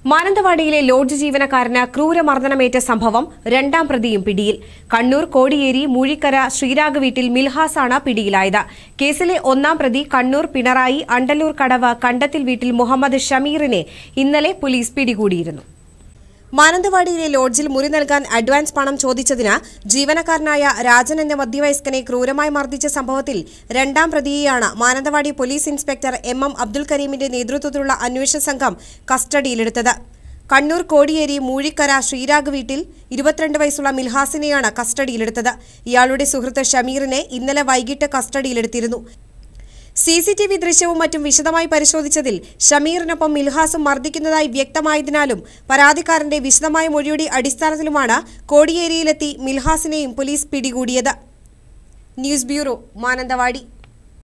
മാനന്തവാടിയിലെ lodge ജീവനക്കാരന് ക്രൂരമർദ്ദനമേറ്റ സംഭവം രണ്ടാം പ്രതിയും പിടിയിൽ കണ്ണൂർ കോടിയേരി മൂഴിക്കര ശ്രീരാഗ് വീട്ടിൽ മിൽഹാസാണ് പിടിയിലായത് കേസിലെ ഒന്നാം പ്രതി കണ്ണൂർ പിണറായി അണ്ടല്ലൂർ കടവ് കണ്ടത്തിൽ വീട്ടിൽ മുഹമ്മദ് ഷമീറിനെ ഇന്നലെ പോലീസ് പിടികൂടിയിരുന്നു മാനന്തവാടിയിലെ ലോഡ്ജിൽ മുറി നൽകാൻ അഡ്വാൻസ് പണം ചോദിച്ചതിന് ജീവനക്കാരനായ രാജൻ എന്ന മധ്യവയസ്കനെ ക്രൂരമായി മർദ്ദിച്ച സംഭവത്തിൽ രണ്ടാം പ്രതിയെയാണ് Mananthavady police inspector M M Abdul കരീമിന്റെ നേതൃത്വത്തിലുള്ള അന്വേഷണ സംഘം കസ്റ്റഡിയിലെടുത്തത് കണ്ണൂർ കോടിയേരി മൂഴിക്കര ശ്രീരാഗ് വീട്ടിൽ ഇരുപത്തിരണ്ട് വയസ്സുള്ള മിൽഹാസിനെയാണ് കസ്റ്റഡിയിലെടുത്തത് ഇയാളുടെ സുഹൃത്ത് ഷമീറിനെ ഇന്നലെ വൈകിട്ട് കസ്റ്റഡിയിലെടുത്തിരുന്നു സി സി ടി വി ദൃശ്യവും മറ്റും വിശദമായി പരിശോധിച്ചതിൽ ഷമീറിനൊപ്പം മിൽഹാസും മർദ്ദിക്കുന്നതായി വ്യക്തമായതിനാലും പരാതിക്കാരന്റെ വിശദമായ മൊഴിയുടെ അടിസ്ഥാനത്തിലുമാണ് കോടിയേരിയിലെത്തി മിൽഹാസിനെയും പോലീസ് പിടികൂടിയത് ന്യൂസ് ബ്യൂറോ മാനന്തവാടി